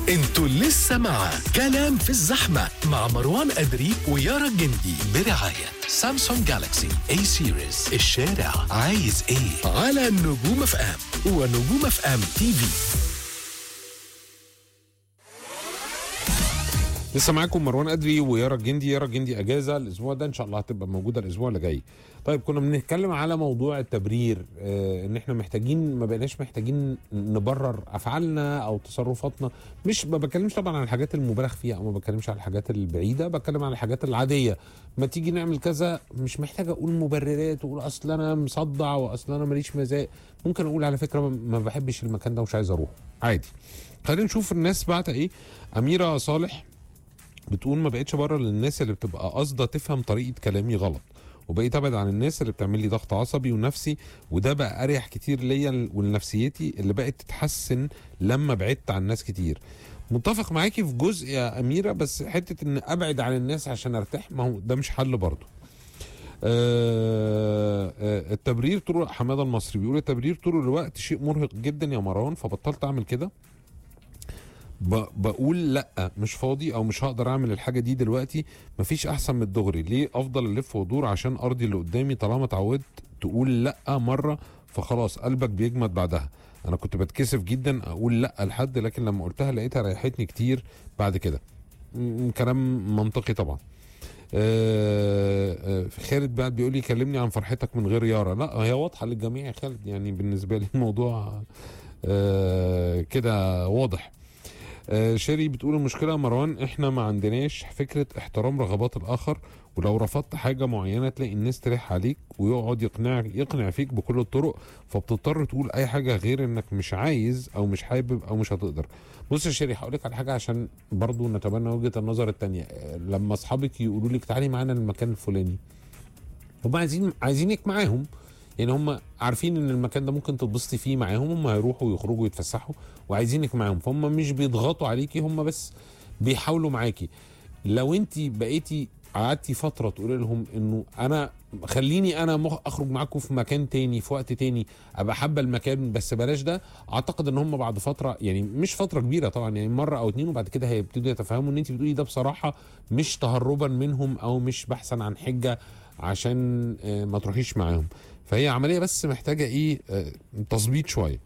انتوا لسه مع كلام في الزحمة مع مروان أدري ويارا الجندي برعاية سامسونج جالاكسي اي سيريز الشارع عايز ايه على نجوم اف ام ونجوم اف ام تي في لسه معاكم مروان ادري ويارا الجندي يارا الجندي اجازه الاسبوع ده ان شاء الله هتبقى موجوده الاسبوع اللي جاي طيب كنا بنتكلم على موضوع التبرير آه ان احنا محتاجين ما بقيناش محتاجين نبرر افعالنا او تصرفاتنا مش ما بتكلمش طبعا عن الحاجات المبالغ فيها او ما بتكلمش عن الحاجات البعيده بتكلم عن الحاجات العاديه ما تيجي نعمل كذا مش محتاج اقول مبررات واقول اصل انا مصدع واصل انا ماليش مزاج ممكن اقول على فكره ما بحبش المكان ده ومش عايز اروح عادي خلينا نشوف الناس بعت ايه اميره صالح بتقول ما بقتش بره للناس اللي بتبقى قاصده تفهم طريقه كلامي غلط وبقيت ابعد عن الناس اللي بتعمل لي ضغط عصبي ونفسي وده بقى اريح كتير ليا ولنفسيتي اللي بقت تتحسن لما بعدت عن ناس كتير متفق معاكي في جزء يا اميره بس حته ان ابعد عن الناس عشان ارتاح ما هو ده مش حل برضه آه آه التبرير طول حماده المصري بيقول التبرير طول الوقت شيء مرهق جدا يا مروان فبطلت اعمل كده بقول لا مش فاضي او مش هقدر اعمل الحاجه دي دلوقتي مفيش احسن من الدغري ليه افضل الف وادور عشان ارضي اللي قدامي طالما اتعودت تقول لا مره فخلاص قلبك بيجمد بعدها انا كنت بتكسف جدا اقول لا لحد لكن لما قلتها لقيتها ريحتني كتير بعد كده كلام منطقي طبعا آه آه خالد بقى بيقول لي كلمني عن فرحتك من غير يارا لا هي واضحه للجميع يا خالد يعني بالنسبه لي الموضوع آه كده واضح آه شيري بتقول المشكله يا مروان احنا ما عندناش فكره احترام رغبات الاخر ولو رفضت حاجه معينه تلاقي الناس تلح عليك ويقعد يقنعك يقنع فيك بكل الطرق فبتضطر تقول اي حاجه غير انك مش عايز او مش حابب او مش هتقدر بص يا شيري هقول لك على حاجه عشان برضو نتبنى وجهه النظر الثانيه لما اصحابك يقولوا لك تعالي معانا المكان الفلاني هم عايزين عايزينك معاهم يعني هم عارفين ان المكان ده ممكن تتبسطي فيه معاهم هم هيروحوا ويخرجوا ويتفسحوا وعايزينك معاهم فهم مش بيضغطوا عليكي هم بس بيحاولوا معاكي لو انت بقيتي قعدتي فتره تقولي لهم انه انا خليني انا اخرج معاكم في مكان تاني في وقت تاني ابقى حابه المكان بس بلاش ده اعتقد ان هم بعد فتره يعني مش فتره كبيره طبعا يعني مره او اتنين وبعد كده هيبتدوا يتفهموا ان انت بتقولي ده بصراحه مش تهربا منهم او مش بحثا عن حجه عشان ما تروحيش معاهم فهي عمليه بس محتاجه ايه آه تظبيط شويه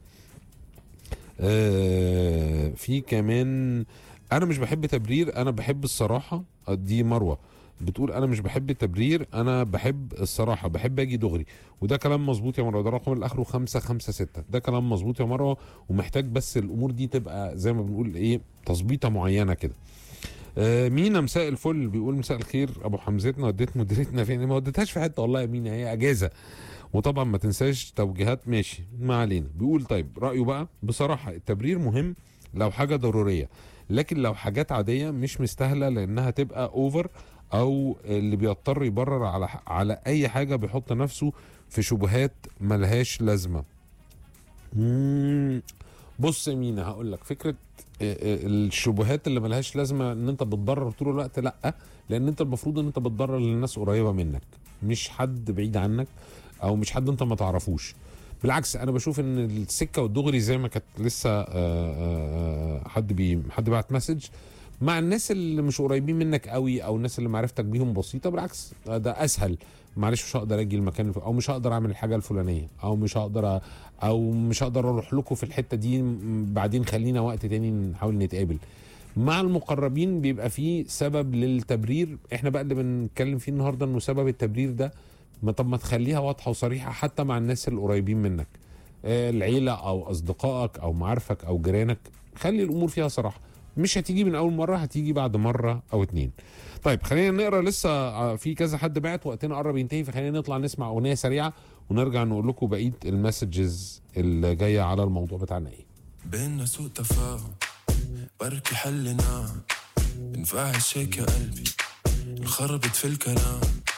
آه في كمان انا مش بحب تبرير انا بحب الصراحه دي مروه بتقول انا مش بحب التبرير انا بحب الصراحه بحب اجي دغري وده كلام مظبوط يا مروه ده رقم الاخر خمسة خمسة ستة ده كلام مظبوط يا مروه ومحتاج بس الامور دي تبقى زي ما بنقول ايه تظبيطه معينه كده آه مينا مساء الفل بيقول مساء الخير ابو حمزتنا وديت مديرتنا فين ما وديتهاش في حته والله يا مينا هي اجازه وطبعا ما تنساش توجيهات ماشي ما علينا بيقول طيب رايه بقى بصراحه التبرير مهم لو حاجه ضروريه لكن لو حاجات عاديه مش مستاهله لانها تبقى اوفر او اللي بيضطر يبرر على على اي حاجه بيحط نفسه في شبهات ملهاش لازمه بص يا مينا هقول لك فكره الشبهات اللي ملهاش لازمه ان انت بتضرر طول الوقت لا لان انت المفروض ان انت بتضرر للناس قريبه منك مش حد بعيد عنك او مش حد انت ما تعرفوش بالعكس انا بشوف ان السكه والدغري زي ما كانت لسه حد بي حد بعت مسج مع الناس اللي مش قريبين منك قوي او الناس اللي معرفتك بيهم بسيطه بالعكس ده اسهل معلش مش هقدر اجي المكان او مش هقدر اعمل الحاجه الفلانيه او مش هقدر او مش هقدر اروح لكم في الحته دي بعدين خلينا وقت تاني نحاول نتقابل مع المقربين بيبقى فيه سبب للتبرير احنا بقى اللي بنتكلم فيه النهارده انه سبب التبرير ده ما طب ما تخليها واضحه وصريحه حتى مع الناس القريبين منك العيله او اصدقائك او معارفك او جيرانك خلي الامور فيها صراحه مش هتيجي من اول مره هتيجي بعد مره او اتنين طيب خلينا نقرا لسه في كذا حد بعت وقتنا قرب ينتهي فخلينا نطلع نسمع اغنيه سريعه ونرجع نقول لكم بقيه المسجز اللي جايه على الموضوع بتاعنا ايه بينا سوء تفاهم بركي حلنا بنفعل شيك يا قلبي انخربت في الكلام